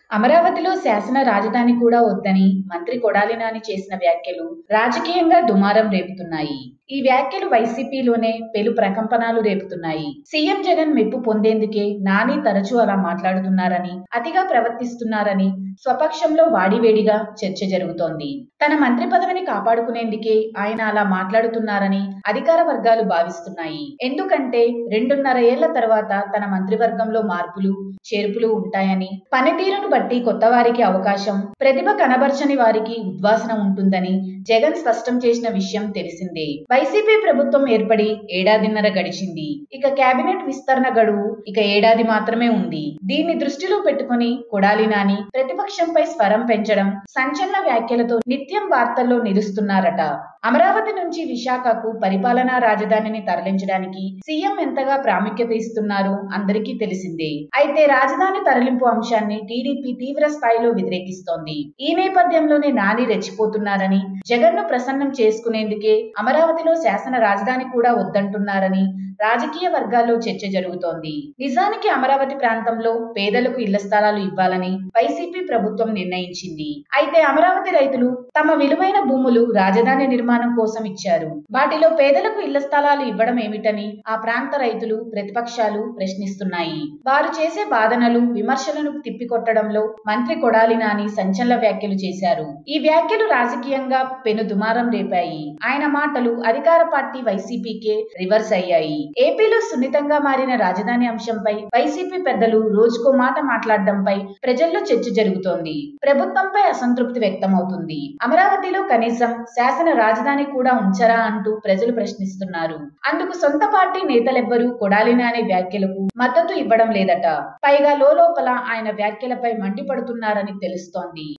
అమరావతిలో శాసన రాజధాని కూడా వద్దని మంత్రి కొడాలి నాని చేసిన వ్యాఖ్యలు రాజకీయంగా దుమారం రేపుతున్నాయి ఈ వ్యాఖ్యలు వైసీపీలోనే పెను ప్రకంపనలు రేపుతున్నాయి సీఎం జగన్ మెప్పు పొందేందుకే నాని తరచూ అలా మాట్లాడుతున్నారని అతిగా ప్రవర్తిస్తున్నారని స్వపక్షంలో వాడివేడిగా చర్చ జరుగుతోంది తన మంత్రి పదవిని కాపాడుకునేందుకే ఆయన అలా మాట్లాడుతున్నారని అధికార వర్గాలు భావిస్తున్నాయి ఎందుకంటే రెండున్నర ఏళ్ల తర్వాత తన మంత్రివర్గంలో మార్పులు చేర్పులు ఉంటాయని పనితీరును బట్టి కొత్త వారికి అవకాశం ప్రతిభ కనబర్చని వారికి ఉద్వాసన ఉంటుందని జగన్ స్పష్టం చేసిన విషయం తెలిసిందే వైసీపీ ప్రభుత్వం ఏర్పడి ఏడాదిన్నర గడిచింది ఇక కేబినెట్ విస్తరణ గడువు ఇక ఏడాది మాత్రమే ఉంది దీన్ని దృష్టిలో పెట్టుకుని కొడాలి నాని ప్రతిపక్షంపై స్వరం పెంచడం సంచలన వ్యాఖ్యలతో నిత్యం వార్తల్లో నిలుస్తున్నారట అమరావతి నుంచి విశాఖకు పరిపాలనా రాజధానిని తరలించడానికి సీఎం ఎంతగా ప్రాముఖ్యత ఇస్తున్నారో అందరికీ తెలిసిందే అయితే రాజధాని తరలింపు అంశాన్ని టీడీపీ తీవ్ర స్థాయిలో వ్యతిరేకిస్తోంది ఈ నేపథ్యంలోనే నాని రెచ్చిపోతున్నారని జగన్ ను ప్రసన్నం చేసుకునేందుకే అమరావతిలో శాసన రాజధాని కూడా వద్దంటున్నారని రాజకీయ వర్గాల్లో చర్చ జరుగుతోంది నిజానికి అమరావతి ప్రాంతంలో పేదలకు ఇళ్ల స్థలాలు ఇవ్వాలని వైసీపీ ప్రభుత్వం నిర్ణయించింది అయితే అమరావతి రైతులు తమ విలువైన భూములు రాజధాని నిర్మాణం కోసం ఇచ్చారు వాటిలో పేదలకు ఇళ్ల స్థలాలు ఇవ్వడం ఏమిటని ఆ ప్రాంత రైతులు ప్రతిపక్షాలు ప్రశ్నిస్తున్నాయి వారు చేసే వాదనలు విమర్శలను తిప్పికొట్టడంలో మంత్రి కొడాలి నాని సంచలన వ్యాఖ్యలు చేశారు ఈ వ్యాఖ్యలు రాజకీయంగా పెను దుమారం రేపాయి ఆయన మాటలు అధికార పార్టీ వైసీపీకే రివర్స్ అయ్యాయి ఏపీలో సున్నితంగా మారిన రాజధాని అంశంపై వైసీపీ పెద్దలు రోజుకో మాట మాట్లాడడంపై ప్రజల్లో చర్చ జరుగుతోంది ప్రభుత్వంపై అసంతృప్తి వ్యక్తమవుతుంది అమరావతిలో కనీసం శాసన రాజధాని కూడా ఉంచరా అంటూ ప్రజలు ప్రశ్నిస్తున్నారు అందుకు సొంత పార్టీ నేతలెవ్వరూ కొడాలి నాని వ్యాఖ్యలకు మద్దతు ఇవ్వడం లేదట పైగా లోపల ఆయన వ్యాఖ్యలపై మండిపడుతున్నారని తెలుస్తోంది